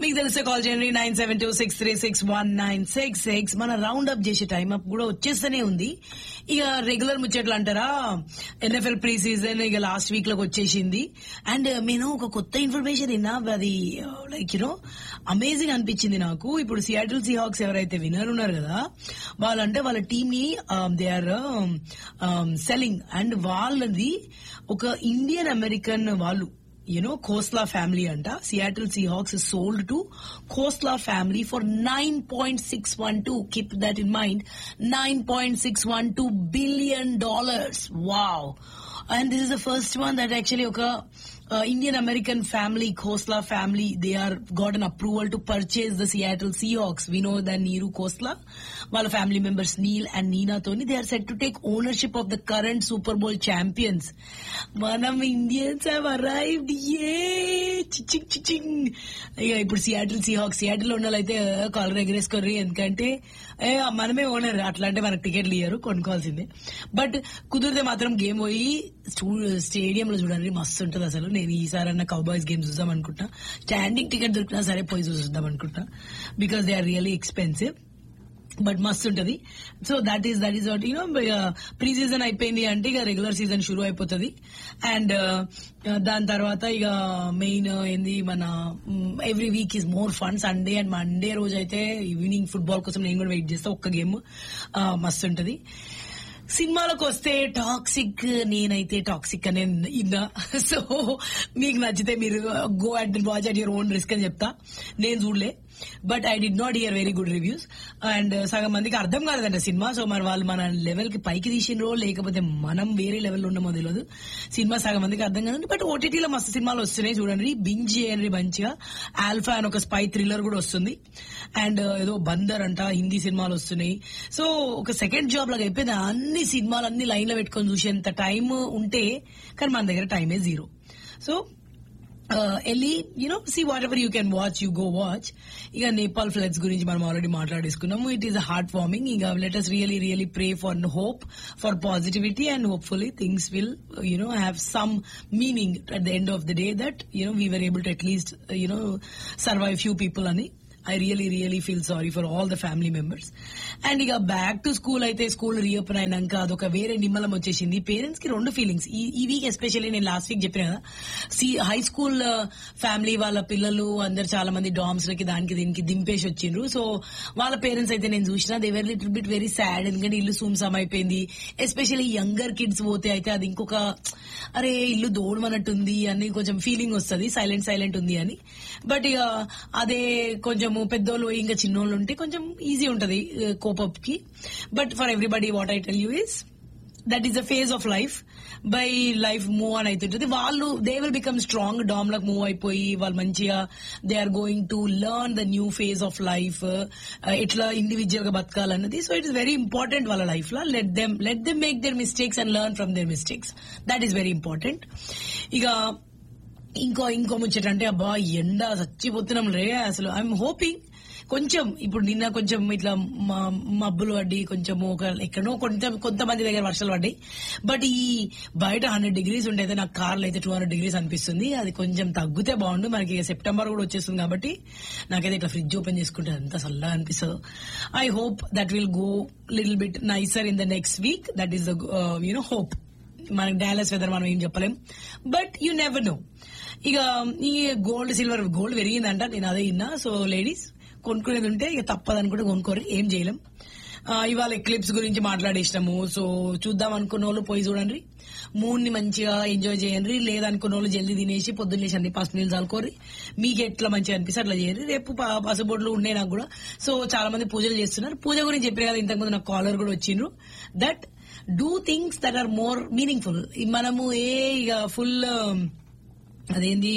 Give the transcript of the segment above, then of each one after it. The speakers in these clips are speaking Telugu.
మీకు తెలిసే కాల్ చేయండి nine seven two six three six one nine six six మన రౌండ్ అప్ చేసే టైం అప్ కూడా వచ్చేస్తూనే ఉంది ఇక రెగ్యులర్ ముచ్చట్లు అంటారా ఎన్ఎఫ్ఎల్ ప్రీ సీజన్ ఇక లాస్ట్ వీక్ లోకి వచ్చేసింది అండ్ నేను ఒక కొత్త ఇన్ఫర్మేషన్ విన్నా అది లైక్ యూనో అమేజింగ్ అనిపించింది నాకు ఇప్పుడు సియాటిల్ సీహాక్స్ ఎవరైతే విన్నర్ ఉన్నారు కదా వాళ్ళంటే వాళ్ళ టీమ్ ని దే ఆర్ సెల్లింగ్ అండ్ వాళ్ళది ఒక ఇండియన్ అమెరికన్ వాళ్ళు యునో కోస్లా ఫ్యామిలీ అంట Seattle Seahawks sold to Khosla family for nine point six one two keep that in mind nine point six one two billion dollars wow and this is the first one that actually ఒక Indian American family Khosla family they are got an approval to purchase the Seattle Seahawks వినో ద నీరు కోస్లా వాళ్ళ ఫ్యామిలీ మెంబర్స్ నీల్ అండ్ నీనాతోని they are set to take ownership of the current super bowl champions మనం ఇండియన్స్ హావ్ అరైవ్డ్ ఏ చిచింగ్ చిచింగ్ ఇక ఇప్పుడు సియాటిల్ సీహాక్స్ సియాటిల్ ఉన్న వాళ్ళైతే కాలర్ ఎగరేసుకోర్రి ఎందుకంటే ఏ మనమే ఓనర్ అట్లా అంటే మనకు టికెట్లు ఇయ్యరు కొనుక్కోవాల్సిందే బట్ కుదిరితే మాత్రం గేమ్ పోయి స్టేడియం లో చూడండి మస్తు ఉంటది అసలు నేను ఈసారి అన్న కౌబాయ్స్ గేమ్ చూద్దాం అనుకుంటా స్టాండింగ్ టికెట్ దొరికినా సరే పోయి చూద్దాం అనుకుంటా because they are really expensive but మస్తు ఉంటది so that is that is what you know pre season అయిపోయింది అంటే ఇక రెగ్యులర్ సీజన్ షురూ అయిపోతుంది అండ్ దాని తర్వాత ఇక మెయిన్ ఏంది మన every week is more fun Sunday and Monday రోజు అయితే ఈవినింగ్ ఫుట్బాల్ కోసం నేను కూడా వెయిట్ చేస్తా ఒక్క గేమ్ మస్తు ఉంటది సినిమాలకు వస్తే టాక్సిక్ నేనైతే టాక్సిక్ అనే ఇన్నా సో మీకు నచ్చితే మీరు go at watch at your own risk అని చెప్తా నేను చూడలే but I did not hear very good reviews and సగం మందికి అర్థం కాలేదంట సినిమా సో మరి వాళ్ళు మన లెవెల్ కి పైకి తీసినరో లేకపోతే మనం వేరే లెవెల్ ఉన్నామో తెలియదు సినిమా సగం మందికి అర్థం కాదండి బట్ ఓటీటీలో మస్తు సినిమాలు వస్తున్నాయి చూడండి బింజ్ చేయండి మంచిగా ఆల్ఫా అని ఒక స్పై థ్రిల్లర్ కూడా వస్తుంది అండ్ ఏదో బందర్ అంట హిందీ సినిమాలు వస్తున్నాయి సో ఒక సెకండ్ జాబ్ లాగా అయిపోయింది అన్ని సినిమాలు అన్ని లైన్ లో పెట్టుకొని చూసేంత టైం ఉంటే కానీ మన దగ్గర టైమే జీరో సో వెళ్ళి you know see whatever you can watch you go watch ఇక నేపాల్ ఫ్లడ్స్ గురించి మనం ఆల్రెడీ మాట్లాడేసుకున్నాము ఇట్ ఈస్ హార్ట్ వార్మింగ్ ఇక let us really really pray for hope for positivity and hopefully things will you know have some meaning at the end of the day that you know we were able to atleast you know survive few people అని I really really feel sorry for all the family members and ఇక బ్యాక్ టు స్కూల్ అయితే స్కూల్ రీఓపెన్ అయినాక అదొక వేరే నిమ్మలం వచ్చేసింది పేరెంట్స్ కి రెండు ఫీలింగ్స్ ఈ వీక్ ఎస్పెషల్లీ నేను లాస్ట్ వీక్ చెప్పిన కదా సి హై స్కూల్ ఫ్యామిలీ వాళ్ళ పిల్లలు అందరు చాలా మంది డామ్స్ లకి దానికి దీనికి దింపేసి వచ్చిండ్రు సో వాళ్ళ పేరెంట్స్ అయితే నేను చూసిన they very little bit very sad ఎందుకంటే ఇల్లు సూమ్సమ్ అయిపోయింది ఎస్పెషల్లీ యంగర్ కిడ్స్ పోతే అయితే అది ఇంకొక అరే ఇల్లు దోడమన్నట్టుంది అని కొంచెం ఫీలింగ్ వస్తుంది సైలెంట్ సైలెంట్ ఉంది అని బట్ ఇక అదే కొంచెం పెద్దోళ్ళు ఇంకా చిన్నోళ్ళు ఉంటే కొంచెం ఈజీ ఉంటది కోపప్ కి but for everybody what I tell you is that is the phase of life by life move అని అవుతుంటది వాళ్ళు దే విల్ బికమ్ స్ట్రాంగ్ డామ్ లకు మూవ్ అయిపోయి వాళ్ళు మంచిగా they are going to learn the new phase of life ఎట్లా ఇండివిజువల్ గా బతకాలన్నది so it is very important వాళ్ళ లైఫ్ లో let them let them make their mistakes and learn from their mistakes that is very important ఇక ఇంకో ఇంకో ముచ్చట అంటే అబ్బా ఎండ చచ్చిపోతున్నాం రే అసలు ఐఎమ్ హోపింగ్ కొంచెం ఇప్పుడు నిన్న కొంచెం ఇట్లా మబ్బులు పడ్డి కొంచెము ఒక ఎక్కడో కొంత కొంతమంది దగ్గర వర్షాలు పడ్డాయి బట్ ఈ బయట హండ్రెడ్ డిగ్రీస్ ఉండేది నాకు కార్లో అయితే టూ హండ్రెడ్ డిగ్రీస్ అనిపిస్తుంది అది కొంచెం తగ్గితే బాగుండు మనకి సెప్టెంబర్ కూడా వచ్చేస్తుంది కాబట్టి నాకైతే ఇట్లా ఫ్రిడ్జ్ ఓపెన్ చేసుకుంటే అంత చల్లగా అనిపిస్తుంది I hope that will go little bit nicer in the next week that is the you know మనకి డాలస్ వెదర్ మనం ఏం చెప్పలేం బట్ యూ నెవర్ నో ఇక ఈ గోల్డ్ సిల్వర్ గోల్డ్ పెరిగిందంట నేను అదే విన్నా సో లేడీస్ కొనుక్కునేది ఉంటే ఇక తప్పదనుకుంటే కొనుక్కోరు ఏం చేయలేం ఇవాళ ఎక్లిప్స్ గురించి మాట్లాడేసినాము సో చూద్దాం అనుకున్న వాళ్ళు పోయి చూడండి మూన్ ని మంచిగా ఎంజాయ్ చేయండి లేదనుకున్న వాళ్ళు జల్దీ తినేసి పొద్దున్న లేచి అన్ని పసు నీళ్ళు చల్లుకోరి మీకు ఎట్లా మంచిగా అనిపిస్తే అట్లా చేయండి రేపు పసుబొడ్లు ఉన్నాయి నాకు కూడా సో చాలా మంది పూజలు చేస్తున్నారు పూజ గురించి చెప్పారు కదా ఇంతకుముందు నాకు కాలర్ కూడా వచ్చిండ్రు that do things that are more meaningful మనము ఏ ఇక ఫుల్ అదేంది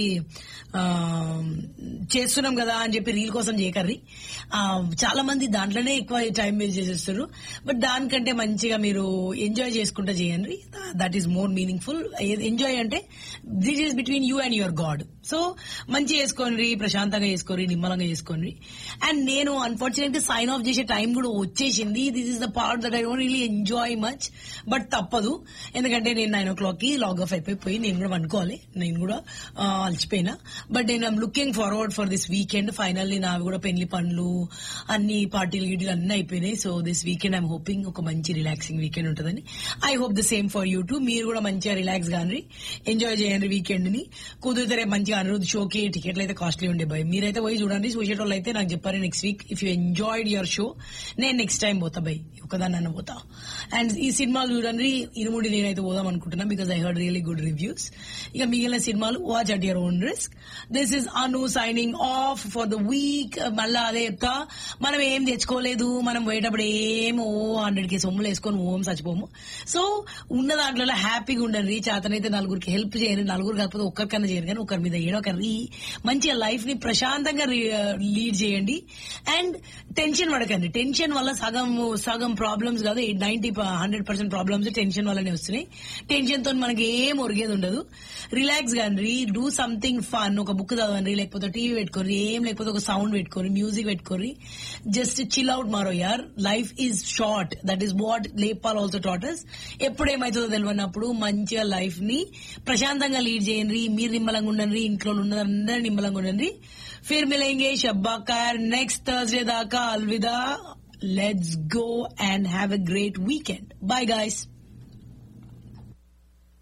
చేస్తున్నాం కదా అని చెప్పి రీల్ కోసం చేయకర్రి చాలా మంది దాంట్లోనే ఎక్కువ టైం వేస్ట్ చేసేస్తారు బట్ దానికంటే మంచిగా మీరు ఎంజాయ్ చేసుకుంటా చేయండి that is more meaningful enjoy అంటే this is between you and your god so మంచి చేసుకోండి ప్రశాంతంగా చేసుకోండి నిమ్మలంగా చేసుకోండి అండ్ నేను అన్ఫార్చునేట్లీ సైన్ ఆఫ్ చేసే టైం కూడా వచ్చేసింది this is the part that I don't really enjoy much but తప్పదు ఎందుకంటే నేను నైన్ ఓ క్లాక్ కి లాగ్ ఆఫ్ అయిపోయి నేను కూడా అనుకోవాలి నేను కూడా ఆ, అలసిపోయినా బట్ నేను I'm looking forward for this weekend finally నావి కూడా పెళ్లి పనులు అన్ని పార్టీలు గిటీలు అన్ని అయిపోయినాయి so this weekend I'm hoping ఒక మంచి రిలాక్సింగ్ వీకెండ్ ఉంటుందని I hope the same for you too మీరు కూడా మంచిగా రిలాక్స్ కానీ ఎంజాయ్ చేయండి వీకెండ్ ని కుదిరితే రేపు మంచిగా అనిరుద్ధ్ షోకి టికెట్లు అయితే కాస్ట్లీ ఉండే బాయ్ మీరైతే పోయి చూడండి చూసేటోళ్ళు అయితే నాకు చెప్పారు next week if you enjoyed your show నేను నెక్స్ట్ టైం పోతా బై ఒకదాన్ని అన్న పోతా అండ్ ఈ సినిమాలు చూడండి ఇరుముడి నేనైతే పోదాం అనుకుంటున్నా because I heard really good reviews ఇక మిగిలిన సినిమాలు watch at your own risk this is Anu signing off for the week మళ్ళా అదే చెప్తా మనం ఏం తెచ్చుకోలేదు మనం పోయేటప్పుడు ఏం ఓ హండ్రెడ్ కి సొమ్ములు వేసుకొని ఓం చచ్చిపోము సో ఉన్న దాంట్లో హ్యాపీగా ఉండండి చేతనైతే నలుగురికి హెల్ప్ చేయండి నలుగురు కాకపోతే ఒక్కరికన్నా చేయరు కానీ ఒకరి మీద ఏడో ఒకరి మంచిగా లైఫ్ ని ప్రశాంతంగా లీడ్ చేయండి అండ్ టెన్షన్ పడకండి టెన్షన్ వల్ల సగం సగం ప్రాబ్లమ్స్ కాదు ninety hundred percent problems tension వల్లనే వస్తున్నాయి టెన్షన్ తో మనకి ఏం ఒరిగేది ఉండదు రిలాక్స్ కండి డూ సంథింగ్ ఫన్ ఒక బుక్ చదవండి లేకపోతే టీవీ పెట్టుకోరి ఏం లేకపోతే ఒక సౌండ్ పెట్టుకోరి మ్యూజిక్ పెట్టుకోరి జస్ట్ చిల్ అవుట్ మారో యార్ life is short that is what లేపాల్ ఆల్సో టాటస్ ఎప్పుడు ఏమవుతుందో తెలియనప్పుడు మంచిగా లైఫ్ ని ప్రశాంతంగా లీడ్ చేయండి మీరు నిమ్మలంగా ఉండండి ఇంట్లో ఉన్నదందరూ నిమ్మలంగా ఉండండి ఫిర్ మిలేంగే షబ్బా ఖైర్ నెక్స్ట్ థర్స్డే దాకా అల్విదా let's go and have a great weekend bye guys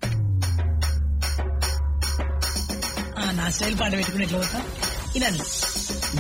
నా స్టైల్ పాట పెట్టుకుని ఎట్లా పోతా ఇనండి